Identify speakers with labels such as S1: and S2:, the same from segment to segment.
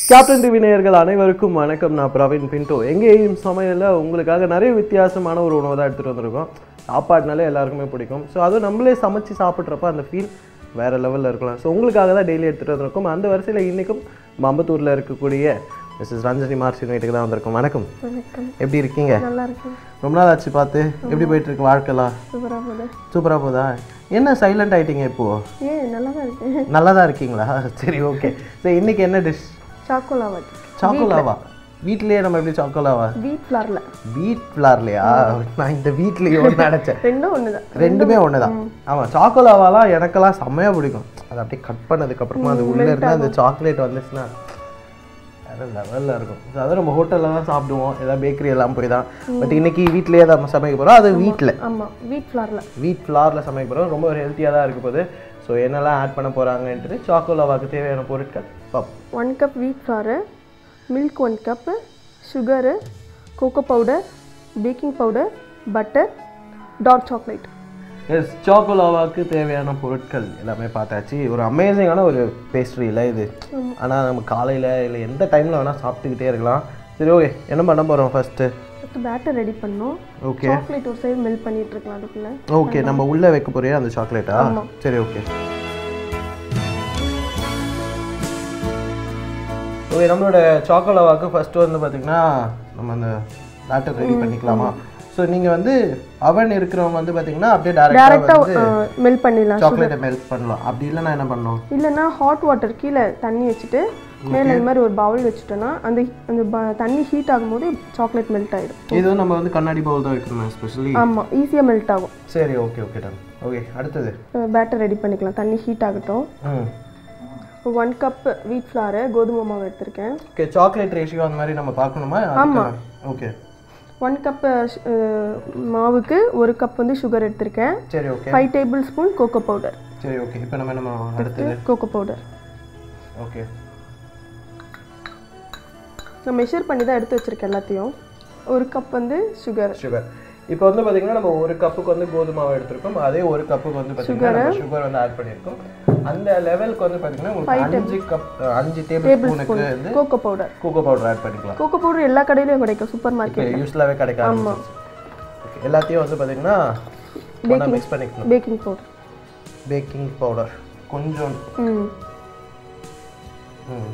S1: Captain TV நேயர்கள் அனைவருக்கும் வணக்கம் நான் பிரவீன் பின்டோ எங்கேயும் சமையலில் உங்களுக்காக நிறைய வித்தியாசமான ஒரு உணவை தான் எடுத்துகிட்டு வந்திருக்கோம் சாப்பாடுனாலே எல்லாருக்குமே பிடிக்கும் ஸோ அதுவும் நம்மளே சமைச்சு சாப்பிட்றப்ப அந்த ஃபீல் வேறு லெவலில் இருக்கலாம் ஸோ உங்களுக்காக தான் டெய்லி எடுத்துகிட்டு வந்திருக்கோம் அந்த வரிசையில் இன்றைக்கும் மம்பத்தூரில் இருக்கக்கூடிய மிஸ்ஸஸ் ரஞ்சனி மார்சின் வீட்டுக்கு தான் வந்திருக்கோம் வணக்கம்
S2: வணக்கம்
S1: எப்படி இருக்கீங்க
S2: நல்லா இருக்கேன்
S1: ரொம்ப நாள் ஆச்சு பார்த்து எப்படி போயிட்டு இருக்கு வாழ்க்கைலாம்
S2: சூப்பராக போகுது
S1: சூப்பராக போதா என்ன சைலண்ட் ஆயிட்டீங்க இப்போது
S2: ஏன் நல்லா தான் இருக்கு
S1: நல்லா தான் இருக்கீங்களா சரி ஓகே சரி இன்னைக்கு என்ன டிஷ்
S2: சாக்கோலா வாட்டி
S1: சாக்கோலாவா வீட்லயே நம்ம எப்படி சாக்கோலாவா
S2: வீட் ஃப்ளாரில்
S1: வீட் ஃப்ளார்லையா நான் இந்த வீட்லயே ஒன்று நினச்சேன்
S2: ரெண்டும் ஒன்று தான்
S1: ரெண்டுமே ஒன்று தான் ஆமாம் சாக்கோலாவாலாம் எனக்கெல்லாம் செம்மையா பிடிக்கும் அது அப்படியே கட் பண்ணதுக்கப்புறமா அது உள்ளே இருந்து அந்த சாக்லேட் வந்துச்சுன்னா வேறு லெவலில் இருக்கும் So, அது நம்ம ஹோட்டலில் தான் சாப்பிடுவோம் ஏதாவது பேக்கரி எல்லாம் போய் தான் பட் இன்னைக்கு வீட்லயே தான் நம்ம சமைக்க போகிறோம் அது வீட்டில்
S2: ஆமாம் வீட் ஃப்ளாரில்
S1: வீட் ஃப்ளாரில் சமைக்க போகிறோம் ரொம்ப ஒரு ஹெல்த்தியாக தான் இருக்க போகுது ஸோ என்னெல்லாம் ஆட் பண்ண போகிறாங்கன்ட்டு சாக்கோலாவாக்கு தேவையான பொருட்கள் பார்ப்போம்
S2: one cup wheat flour milk one cup sugar cocoa powder baking powder butter dark chocolate
S1: yes சாக்கோலாவாக்கு தேவையான பொருட்கள் எல்லாமே பார்த்தாச்சு ஒரு அமேசிங்கான ஒரு பேஸ்ட்ரி இல்லை இது ஆனால் நம்ம காலையில் இல்லை எந்த டைமில் வேணால் சாப்பிட்டுக்கிட்டே இருக்கலாம் சரி ஓகே என்ன பண்ண போகிறோம் ஃபஸ்ட்டு
S2: ஃபஸ்ட்டு பேட்டர் ரெடி பண்ணோம்
S1: ஓகே
S2: சாக்லேட் ஒரு சைடு மெல்ட் பண்ணிட்டு இருக்கலாம் அதுக்குள்ளே
S1: ஓகே நம்ம உள்ளே வைக்க போறியா அந்த சாக்லேட்டா சரி ஓகே ஓகே நம்மளோட சாக்கோலாவாக்கு ஃபஸ்ட்டு வந்து பார்த்திங்கன்னா நம்ம அந்த பேட்டர் ரெடி பண்ணிக்கலாமா ஸோ நீங்கள் வந்து அவன் இருக்கிறவங்க வந்து பார்த்தீங்கன்னா அப்படியே டேரெக்டாக வந்து
S2: டேரெக்டாக மெல்ட் பண்ணிடலாம்
S1: சாக்லேட்டை மெல்ட் பண்ணலாம் அப்படி இல்லைன்னா என்ன பண்ணணும்
S2: இல்லைன்னா ஹாட் வாட்டர் கீழே தண்ணி வச்சுட்டு மேலே இந்த மாதிரி ஒரு பவுல் வச்சுட்டோன்னா அந்த அந்த ப- தண்ணி ஹீட் ஆகும்போது சாக்லேட் மெல்ட் ஆகிடும்
S1: இது வந்து நம்ம வந்து கண்ணாடி பவுல் தான் வைக்கணும் எஸ்பெஷலி
S2: ஆமாம் ஈஸியாக மெல்ட் ஆகும்
S1: சரி ஓகே ஓகே டன் ஓகே அடுத்தது
S2: பேட்டர் ரெடி பண்ணிக்கலாம் தண்ணி ஹீட் ஆகட்டும்
S1: ம்
S2: ஒன் கப் வீட் ஃப்ளாரு கோதுமை மாவு எடுத்திருக்கேன்
S1: ஓகே சாக்லேட் ரேஷியோ அந்த மாதிரி நம்ம பார்க்கணுமா ஓகே
S2: ஒன் கப் மாவுக்கு ஒரு கப் வந்து சுகர் எடுத்திருக்கேன்
S1: சரி okay
S2: five tablespoon cocoa powder
S1: சரி ஓகே இப்போ நம்ம என்ன பண்ணுவோம் அடுத்தது
S2: கோகோ பவுடர்
S1: ஓகே
S2: நான் மெஷர் பண்ணி தான் எடுத்து வச்சிருக்கேன் எல்லாத்தையும் ஒரு கப் வந்து சுகர்
S1: சுகர் இப்போ வந்து பார்த்தீங்கன்னா நம்ம ஒரு கப்புக்கு வந்து கோதுமை மாவு எடுத்திருக்கோம் அதே ஒரு கப்புக்கு வந்து பார்த்தீங்கன்னா நம்ம சுகர் வந்து ஆட் பண்ணியிருக்கோம் அந்த லெவலுக்கு வந்து பார்த்தீங்கன்னா உங்களுக்கு அஞ்சு கப் அஞ்சு டேபிள் ஸ்பூனுக்கு வந்து
S2: cocoa powder
S1: cocoa powder add பண்ணிக்கலாம்
S2: கோகோ பவுடர் எல்லா கடையிலையும் கிடைக்கும் சூப்பர் மார்க்கெட்
S1: இப்போ யூஸ்ஃபுல்லாகவே கிடைக்க ஆரம்பிச்சிருச்சு. Okay, எல்லாத்தையும் வந்து பார்த்தீங்கன்னா ஒன்றா மிக்ஸ் பண்ணிக்கணும்
S2: பேக்கிங் பவுடர்
S1: பேக்கிங் பவுடர் கொஞ்சம்
S2: ம்
S1: ம்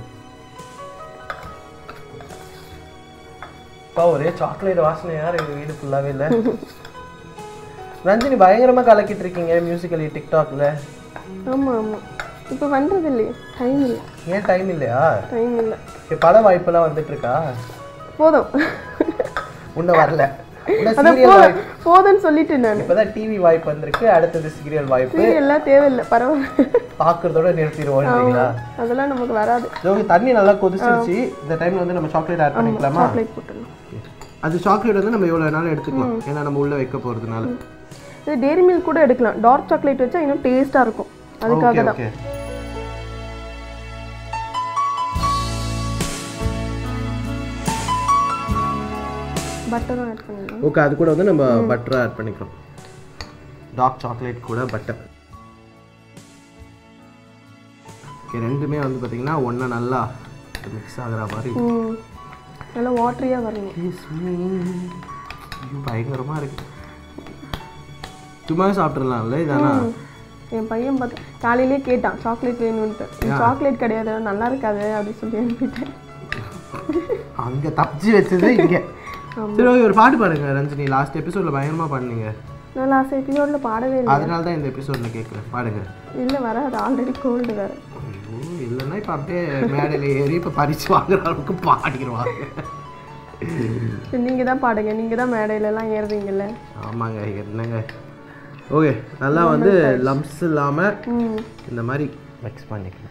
S1: அப்பா ஒரே சாக்லேட் வாசனை யார் எங்கள் வீடு ஃபுல்லாகவே இல்லை ரஞ்சினி பயங்கரமாக கலக்கிட்டு இருக்கீங்க மியூசிக்கலி டிக்டாக்ல
S2: ஆமாம் ஆமாம் இப்போ பண்ணுறது இல்லையே டைம் இல்லை
S1: ஏன் டைம் இல்லையா
S2: டைம் இல்லை
S1: சரி, பட வாய்ப்பெல்லாம் வந்துட்டு இருக்கா
S2: போதும்
S1: இன்னும் வரல இன்னும்
S2: அதான்
S1: சீரியல்
S2: போதும் போதும்னு சொல்லிட்டு நான்
S1: இப்போதான் டிவி வாய்ப்பு வந்திருக்கு அடுத்தது சீரியல் வாய்ப்பு
S2: எல்லாம் தேவையில்லை பரவாயில்ல
S1: பார்க்கறதோட நிறுத்திடுவோம் இல்லைங்களா
S2: அதெல்லாம் நமக்கு வராது
S1: ஓகே தண்ணி நல்லா கொதிச்சிருச்சு இந்த டைம்ல வந்து நம்ம சாக்லேட் ஆட் பண்ணிக்கலாமா
S2: சாக்லேட் போட்டுடணும்
S1: அது சாக்லேட் வந்து நம்ம எவ்வளோ வேணாலும் எடுத்துக்கலாம் ஏன்னா நம்ம உள்ள வைக்க போறதுனால
S2: இது டேரி மில்க் கூட எடுக்கலாம் டார்க் சாக்லேட் வச்சா இன்னும் டேஸ்ட்டாக இருக்கும் அதுக்காக
S1: ஓகே
S2: தான்
S1: ஓகே
S2: பட்டரும் ஆட் பண்ணிடலாம்
S1: ஓகே அது கூட வந்து நம்ம பட்டரை ஆட் பண்ணிக்கலாம் டார்க் சாக்லேட் கூட பட்டர் ஓகே ரெண்டுமே வந்து பார்த்தீங்கன்னா ஒன்றா நல்லா மிக்ஸ் ஆகுற மாதிரி
S2: ம் நல்லா வாட்டரியாக வரணும்
S1: Kiss me. ஐயோ பயங்கரமாக இருக்கு சும்மா சாப்பிட்றலாம்ல இதானா
S2: என் பையன் பார்த்து காலையிலே கேட்டான் சாக்லேட் வேணும்ன்ட்டு சாக்லேட் கிடையாது நல்லா இருக்காது அப்படின்னு சொல்லி அனுப்பிட்டேன்
S1: அங்கே தப்பிச்சு வச்சது இங்கே சரி ஓகே ஒரு பாட்டு பாடுங்க ரஞ்சினி லாஸ்ட் எபிசோடில் பயங்கரமாக பாடுனீங்க
S2: நான் லாஸ்ட் எபிசோடில் பாடவே இல்லை
S1: அதனால தான் இந்த எபிசோடில் கேட்குறேன் பாடுங்க
S2: இல்லை வராது ஆல்ரெடி கோல்டு வேறு
S1: ஐயோ இல்லைன்னா இப்போ அப்படியே மேடையில் ஏறி இப்போ பரிசு வாங்குற அளவுக்கு பாடிடுவாங்க
S2: நீங்கள் தான் பாடுங்க நீங்கள் தான் மேடையிலலாம் ஏறுறீங்கல்ல
S1: ஆமாங்க என்னங்க ஓகே நல்லா வந்து லம்ஸ் இல்லாமல்
S2: ம்
S1: இந்த மாதிரி மிக்ஸ் பண்ணிக்கணும்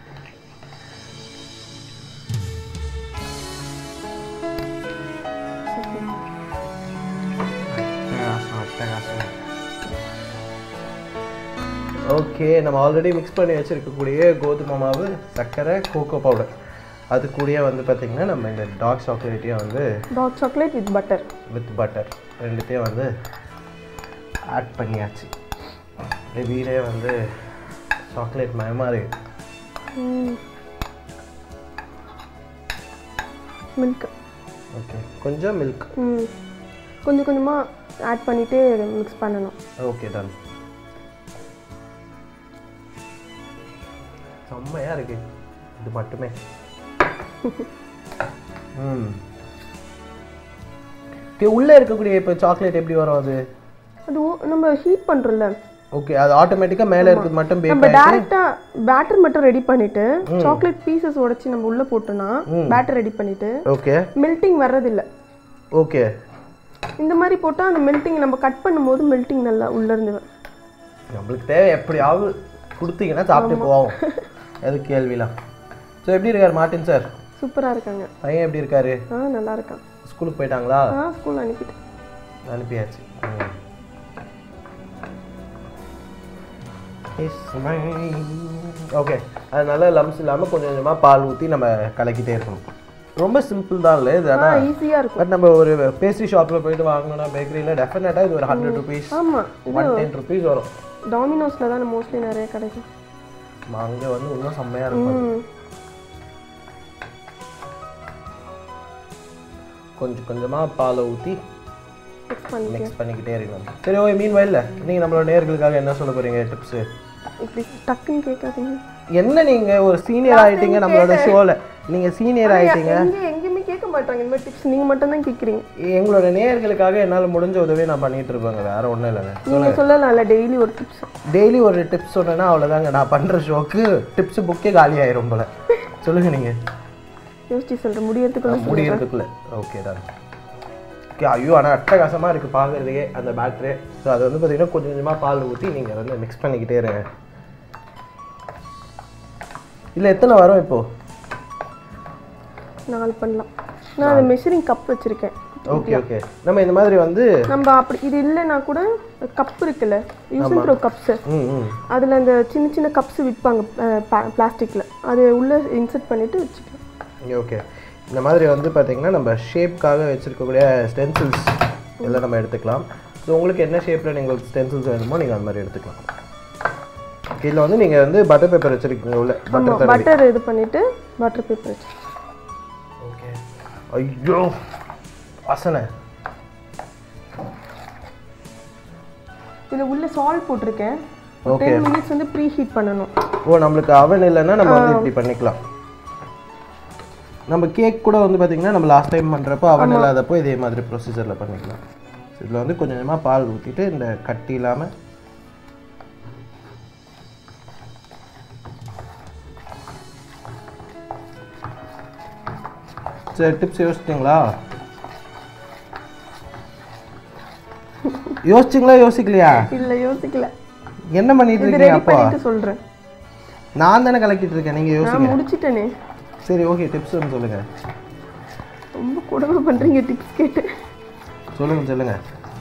S1: அட்டகாசம் அட்டகாசம் ஓகே நம்ம ஆல்ரெடி மிக்ஸ் பண்ணி வச்சிருக்கக்கூடிய கோதுமை மாவு சர்க்கரை கோகோ பவுடர் அது கூடயே வந்து பார்த்திங்கன்னா நம்ம இந்த டார்க் சாக்லேட்டையும் வந்து
S2: dark chocolate with butter
S1: with butter ரெண்டுத்தையும் வந்து ஆட் பண்ணியாச்சு அப்படியே வீடே வந்து சாக்லேட் மயமாக இருக்கு
S2: ம் மில்க்
S1: ஓகே கொஞ்சம் மில்க்
S2: ம் கொஞ்சம் கொஞ்சமாக ஆட் பண்ணிவிட்டு மிக்ஸ் பண்ணணும்
S1: ஓகே டன் செம்மையாக இருக்கு இது மட்டுமே ம் ஓகே உள்ளே இருக்கக்கூடிய இப்போ சாக்லேட் எப்படி வரும் அது
S2: அது ஓ- நம்ம ஹீட் பண்ணுறோம்ல
S1: ஓகே அது ஆட்டோமேட்டிக்காக மேலே இருக்கிறது மட்டும் பேக்
S2: நம்ம டேரெக்டாக பேட்டர் மட்டும் ரெடி பண்ணிட்டு சாக்லேட் பீசஸ் உடைச்சி நம்ம உள்ளே போட்டோம்னா பேட்டர் ரெடி பண்ணிட்டு
S1: ஓகே
S2: மெல்ட்டிங் வர்றதில்ல
S1: ஓகே
S2: இந்த மாதிரி போட்டால் அந்த மெல்ட்டிங் நம்ம கட் பண்ணும்போது மெல்ட்டிங் நல்லா உள்ளே இருந்து வரும்.
S1: நம்மளுக்கு தேவை எப்படியாவது கொடுத்தீங்கன்னா சாப்பிட்டு போவோம் அது கேள்விலாம் ஸோ எப்படி இருக்கார் மார்ட்டின் சார்
S2: சூப்பராக இருக்காங்க
S1: பையன் எப்படி இருக்காரு
S2: ஆ நல்லா இருக்கான்
S1: ஸ்கூலுக்கு போயிட்டாங்களா
S2: ஆ ஸ்கூல் அனுப்பிட்டேன்
S1: அனுப்பியாச்சு ஓகே அதனால லம்ஸ் இல்லாமல் கொஞ்சம் கொஞ்சமாக பால் ஊற்றி நம்ம கலக்கிட்டே இருக்கணும் ரொம்ப சிம்பிள் தான் இல்லை இது
S2: ஆ
S1: ஆனால்
S2: ஈஸியாக இருக்கும்
S1: பட் நம்ம ஒரு பேஸ்ட்ரி ஷாப்பில் போயிட்டு வாங்கணும்னா பேக்கரியில் டெஃபினட்டாக இது ஒரு ஹண்ட்ரட் ருபீஸ்
S2: ஆமாம்
S1: ஒன் டென் ருபீஸ் வரும்
S2: டாமினோஸில் தான் மோஸ்ட்லி நிறைய கிடைக்கும்
S1: அங்கே வந்து இன்னும் செம்மையாக இருக்கும்
S2: ம்
S1: கொஞ்சம் கொஞ்சமாக பாலை ஊற்றி
S2: மிக்ஸ் பண்ணி
S1: மிக்ஸ் பண்ணிக்கிட்டே இருக்கணும் சரி ஓகே மீன் வயலில் நீங்கள் நம்மளோட நேர்களுக்காக என்ன சொல்ல போகிறீங்க டிப்ஸு
S2: இப்படி டக்குன்னு கேட்காதீங்க
S1: என்ன நீங்கள் ஒரு சீனியர் ஆகிட்டீங்க நம்மளோட ஷோவில் நீங்கள் சீனியர் ஆகிட்டீங்க
S2: எங்கே எங்கேயுமே கேட்க மாட்டாங்க இந்த மாதிரி டிப்ஸ் நீங்கள் மட்டும் தான் கேட்குறீங்க
S1: எங்களோட நேயர்களுக்காக என்னால் முடிஞ்ச உதவியை நான் பண்ணிட்டு இருப்பேங்க வேற ஒன்றும் இல்லைங்க
S2: நீங்கள் சொல்லலாம்ல டெய்லி ஒரு டிப்ஸ்
S1: டெய்லி ஒரு டிப்ஸ் சொன்னேன்னா அவ்வளோதாங்க நான் பண்ணுற ஷோக்கு டிப்ஸ் புக்கே காலி ஆயிரும் போல சொல்லுங்க நீங்கள்
S2: யோசிச்சு சொல்கிறேன் முடியறதுக்குள்ள
S1: முடியறதுக்குள்ள ஓகே தான் ஓகே ஐயோ ஆனால் அட்டகாசமாக இருக்குது பார்க்குறதுக்கே அந்த பேட்ரு ஸோ அது வந்து பார்த்தீங்கன்னா கொஞ்சம் கொஞ்சமாக பால் ஊற்றி நீங்கள் வந்து மிக்ஸ் பண்ணிக்கிட்டே இருங்க இல்லை எத்தனை வரும் இப்போது
S2: நாலு பண்ணலாம் நான் அந்த மெஷரிங் கப் வச்சுருக்கேன்
S1: ஓகே ஓகே நம்ம இந்த மாதிரி வந்து
S2: நம்ம அப்படி இது இல்லைன்னா கூட கப் இருக்குல்ல யூஸ் ப்ரோ கப்ஸு
S1: ம் ம்
S2: அதில் அந்த சின்ன சின்ன கப்ஸ் விற்பாங்க பிளாஸ்டிக்கில் அது உள்ளே இன்சர்ட் பண்ணிவிட்டு வச்சுக்கலாம்
S1: ஓகே இந்த மாதிரி வந்து பார்த்தீங்கன்னா நம்ம ஷேப்க்காக வச்சுருக்கக்கூடிய ஸ்டென்சில்ஸ் எல்லாம் நம்ம எடுத்துக்கலாம் ஸோ உங்களுக்கு என்ன ஷேப்பில் நீங்கள் ஸ்டென்சில்ஸ் வேணுமோ நீங்கள் அந்த மாதிரி எடுத்துக்கலாம் இதில் வந்து நீங்கள் வந்து பட்டர் பேப்பர் வச்சுருக்கீங்க உள்ள பட்டர் தடவி
S2: பட்டர் இது பண்ணிவிட்டு பட்டர் பேப்பர் வச்சு
S1: ஓகே ஐயோ வாசனை
S2: இதில் உள்ள சால்ட் போட்டிருக்கேன்
S1: Okay.
S2: டென் மினிட்ஸ் வந்து ப்ரீ ஹீட் பண்ணணும்
S1: ஓ நம்மளுக்கு அவன் இல்லைன்னா நம்ம வந்து இப்படி பண்ணிக்கலாம் நம்ம கேக் கூட வந்து பார்த்தீங்கன்னா நம்ம லாஸ்ட் டைம் பண்ணுறப்போ அவன் இல்லாதப்போ இதே மாதிரி ப்ரொசீஜரில் பண்ணிக்கலாம் இதில் வந்து கொஞ்சம் கொஞ்சமாக பால் ஊற்றிட்டு இந்த கட்டி இல்லாமல் சரி டிப்ஸ் யோசிச்சிங்களா யோசிச்சிங்களா யோசிக்கலையா
S2: இல்லை யோசிக்கல
S1: என்ன பண்ணிட்டு
S2: இது
S1: இருக்கீங்க
S2: ரெடி
S1: அப்போ
S2: பண்ணிட்டு சொல்கிறேன்
S1: நான் தானே கலக்கிட்டு இருக்கேன் நீங்கள் யோசிங்க
S2: நான் முடிச்சிட்டேனே
S1: சரி ஓகே டிப்ஸ் ஒன்று சொல்லுங்க
S2: ரொம்ப கொடுமை பண்ணுறீங்க டிப்ஸ் கேட்டு
S1: சொல்லுங்க சொல்லுங்க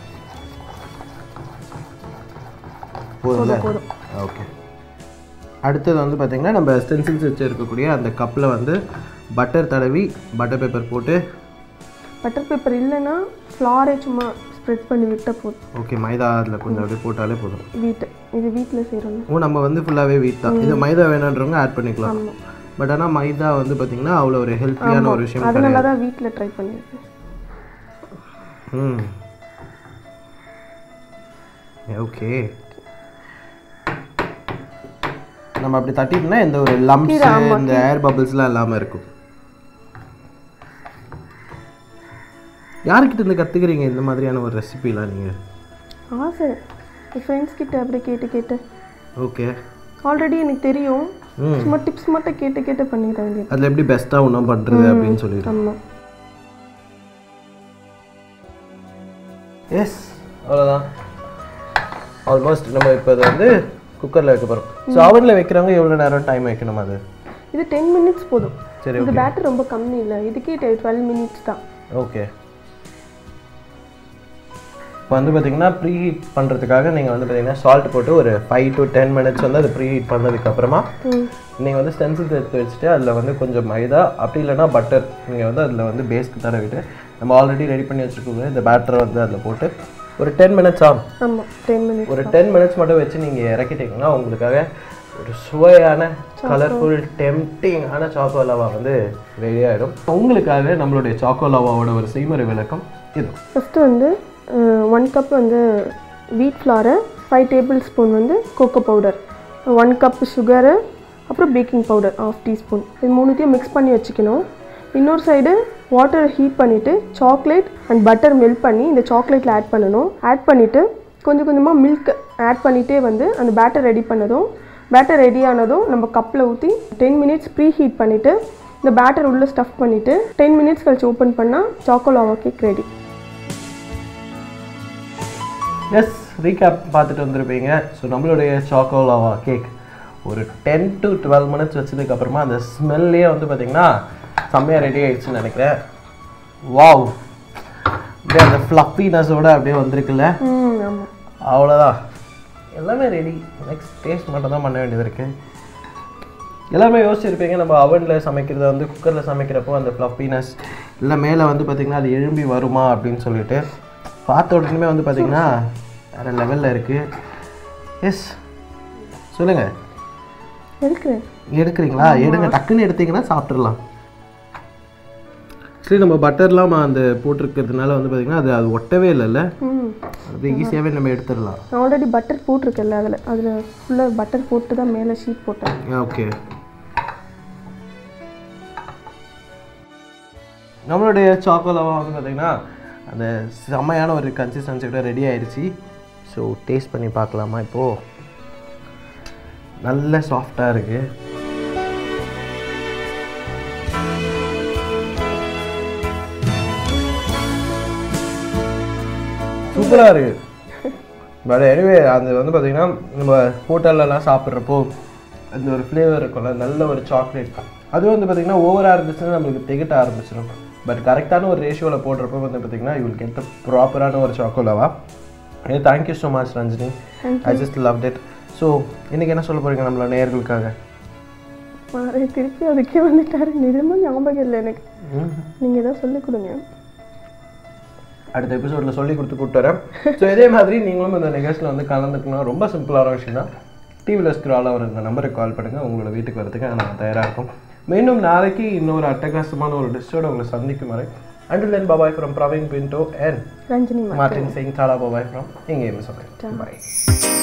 S1: போதும்ல
S2: போதும்.
S1: ஓகே அடுத்தது வந்து பார்த்தீங்கன்னா நம்ம ஸ்டென்சில்ஸ் வச்சு இருக்கக்கூடிய அந்த கப்பில் வந்து பட்டர் தடவி பட்டர் பேப்பர் போட்டு
S2: பட்டர் பேப்பர் இல்லைன்னா ஃப்ளாரே சும்மா ஸ்ப்ரெட் பண்ணி விட்டால் போதும்
S1: ஓகே மைதா அதில் கொஞ்சம் அப்படியே போட்டாலே போதும்
S2: வீட்டு இது வீட்டில் செய்கிறோம்
S1: ஓ நம்ம வந்து ஃபுல்லாகவே வீட் தான் இது மைதா வேணுன்றவங்க ஆட் பண்ணிக்கலாம்
S2: ஆமாம்
S1: பட் ஆனால் மைதா வந்து பார்த்தீங்கன்னா அவ்வளோ ஒரு ஹெல்த்தியான ஒரு விஷயம்
S2: அதனால தான் வீட்டில் ட்ரை பண்ணியிருக்கேன்
S1: ம் ஓகே நம்ம அப்படி தட்டிட்டோம்னா இந்த ஒரு லம்ப்ஸ் இந்த ஏர் பபிள்ஸ்லாம் இல்லாமல் இருக்கும் யார்கிட்ட இருந்து கற்றுக்குறீங்க இந்த மாதிரியான ஒரு ரெசிபிலாம் நீங்கள்
S2: ஆசை என் ஃப்ரெண்ட்ஸ் கிட்ட அப்படியே கேட்டு கேட்டு
S1: ஓகே
S2: ஆல்ரெடி எனக்கு தெரியும்
S1: ம்
S2: சும்மா டிப்ஸ் மட்டும் கேட்டு கேட்டு பண்ணிட வேண்டியது
S1: அதில் எப்படி பெஸ்ட்டாக ஒன்றும் பண்ணுறது அப்படின்னு சொல்லிட்டு
S2: ஆமாம்
S1: எஸ் அவ்வளோதான் ஆல்மோஸ்ட் நம்ம இப்போ அதை வந்து குக்கரில் வைக்க போகிறோம் ஸோ அவனில் வைக்கிறவங்க எவ்வளோ நேரம் டைம் வைக்கணும் அது
S2: இது டென் மினிட்ஸ் போதும்
S1: சரி
S2: இது பேட்டர் ரொம்ப கம்மி இல்லை இதுக்கே டுவெல் மினிட்ஸ் தான்
S1: ஓகே இப்போ வந்து பார்த்தீங்கன்னா ப்ரீ ஹீட் பண்ணுறதுக்காக நீங்கள் வந்து பார்த்தீங்கன்னா சால்ட் போட்டு ஒரு ஃபைவ் டு டென் மினிட்ஸ் வந்து அது ப்ரீ ஹீட் பண்ணதுக்கப்புறமா
S2: ம்
S1: நீங்கள் வந்து ஸ்டென்சில்ஸ் எடுத்து வச்சுட்டு அதில் வந்து கொஞ்சம் மைதா அப்படி இல்லைன்னா பட்டர் நீங்கள் வந்து அதில் வந்து பேஸ்க்கு தடவிட்டு நம்ம ஆல்ரெடி ரெடி பண்ணி வச்சுருக்கோங்க இந்த பேட்டரை வந்து அதில் போட்டு ஒரு டென் மினிட்ஸ் ஆகும்
S2: ஆமாம் டென் மினிட்ஸ்
S1: ஒரு டென் மினிட்ஸ் மட்டும் வச்சு நீங்கள் இறக்கிட்டீங்கன்னா உங்களுக்காக ஒரு சுவையான கலர்ஃபுல் டெம்டிங்கான சாக்கோ லவா வந்து ரெடி ஆகிடும் உங்களுக்காக நம்மளுடைய சாக்கோ லவாவோட ஒரு செய்முறை விளக்கம் இது
S2: ஃபஸ்ட்டு வந்து ஒன் கப் வந்து wheat flour five tablespoon வந்து cocoa powder one cup sugar அப்புறம் பேக்கிங் பவுடர் ஆஃப் டீஸ்பூன் இது மூணுத்தையும் மிக்ஸ் பண்ணி வச்சுக்கணும் இன்னொரு சைடு வாட்டர் ஹீட் பண்ணிவிட்டு சாக்லேட் அண்ட் பட்டர் மெல்ட் பண்ணி இந்த சாக்லேட்டில் ஆட் பண்ணணும் ஆட் பண்ணிவிட்டு கொஞ்சம் கொஞ்சமாக மில்க் ஆட் பண்ணிகிட்டே வந்து அந்த பேட்டர் ரெடி பண்ணதும் பேட்டர் ரெடி ஆனதும் நம்ம கப்பில் ஊற்றி டென் மினிட்ஸ் ப்ரீ ஹீட் பண்ணிவிட்டு இந்த பேட்டர் உள்ளே ஸ்டஃப் பண்ணிவிட்டு டென் மினிட்ஸ் கழிச்சு ஓப்பன் பண்ணால் choco lava cake ready
S1: yes recap பார்த்துட்டு வந்திருப்பீங்க ஸோ நம்மளுடைய சாக்கோலாவா கேக் ஒரு டென் டு டுவெல் மினிட்ஸ் வச்சதுக்கு அப்புறமா அந்த ஸ்மெல்லே வந்து பார்த்தீங்கன்னா செம்மையாக ரெடி ஆயிடுச்சுன்னு நினைக்கிறேன் வாவ் அப்படியே அந்த ஃப்ளஃபினஸோட அப்படியே வந்திருக்குல்ல
S2: ம் ஆமாம்
S1: அவ்வளோதான் எல்லாமே ரெடி நெக்ஸ்ட் டேஸ்ட் மட்டும் தான் பண்ண வேண்டியது இருக்குது எல்லாமே யோசிச்சிருப்பீங்க நம்ம அவனில் சமைக்கிறத வந்து குக்கரில் சமைக்கிறப்போ அந்த ஃப்ளஃபினஸ் இல்லை மேலே வந்து பார்த்திங்கன்னா அது எழும்பி வருமா அப்படின்னு சொல்லிட்டு பார்த்த உடனே வந்து பார்த்திங்கன்னா வேறு லெவலில் இருக்குது எஸ் சொல்லுங்கள்
S2: இருக்கு
S1: எடுக்கிறீங்களா எடுங்க டக்குன்னு எடுத்தீங்கன்னா சாப்பிட்றலாம் சரி நம்ம பட்டர்லாம் அந்த போட்டிருக்கிறதுனால வந்து பார்த்திங்கன்னா அது அது ஒட்டவே இல்லைல்ல
S2: ம்
S1: அது ஈஸியாகவே நம்ம எடுத்துடலாம்
S2: நான் ஆல்ரெடி பட்டர் போட்டிருக்கேன்ல அதில் அதில் ஃபுல்லாக பட்டர் போட்டு தான் மேலே ஷீட் போட்டேன்
S1: ஓகே நம்மளுடைய சாக்கோலாவா வந்து பார்த்தீங்கன்னா அந்த செம்மையான ஒரு கன்சிஸ்டன்சியோட ரெடி ஆயிடுச்சு ஸோ டேஸ்ட் பண்ணி பார்க்கலாமா இப்போது நல்ல சாஃப்டாக இருக்குது சூப்பராக இருக்குது பட் எனிவே அது வந்து பார்த்தீங்கன்னா நம்ம ஹோட்டல்லலாம் சாப்பிட்றப்போ அந்த ஒரு ஃப்ளேவர் இருக்கும்ல நல்ல ஒரு சாக்லேட் அது வந்து பார்த்தீங்கன்னா ஓவராக இருந்துச்சுன்னா நம்மளுக்கு திகட்ட ஆரம்பிச்சிடும் பட் கரெக்டான ஒரு ரேஷியோவில் போடுறப்போ வந்து பார்த்தீங்கன்னா யூ வில் கெட் த ப்ராப்பரான ஒரு சாக்கோலாவா ஏ thank you so much Ranjini I just love it so இன்றைக்கி என்ன சொல்ல போகிறீங்க நம்மளோட நேயர்களுக்காக
S2: மாறி திருப்பி அதுக்கே வந்துட்டாரு நிஜமாக ஞாபகம் இல்லை எனக்கு நீங்கள் ஏதாவது சொல்லிக் கொடுங்க
S1: அடுத்த எபிசோடில் சொல்லி கொடுத்து கூப்பிட்டு வரேன் ஸோ இதே மாதிரி நீங்களும் இந்த நிகழ்ச்சியில் வந்து கலந்துக்கணும் ரொம்ப சிம்பிளான விஷயம் தான் டிவியில் ஸ்க்ரால் ஆகிற இந்த நம்பருக்கு கால் பண்ணுங்கள் உங்களோட வீட்டுக்கு வரதுக்கு நாங்கள் தயாராக இருக்கோம் மீண்டும் நாளைக்கு இன்னொரு அட்டகாசமான ஒரு டிஷ்ஷோட உங்களை சந்திக்கும் வரை until then bye bye from Praveen Pinto and
S2: Ranjini மா
S1: Martin Singh tata bye bye from எங்கே சமையல் பாய்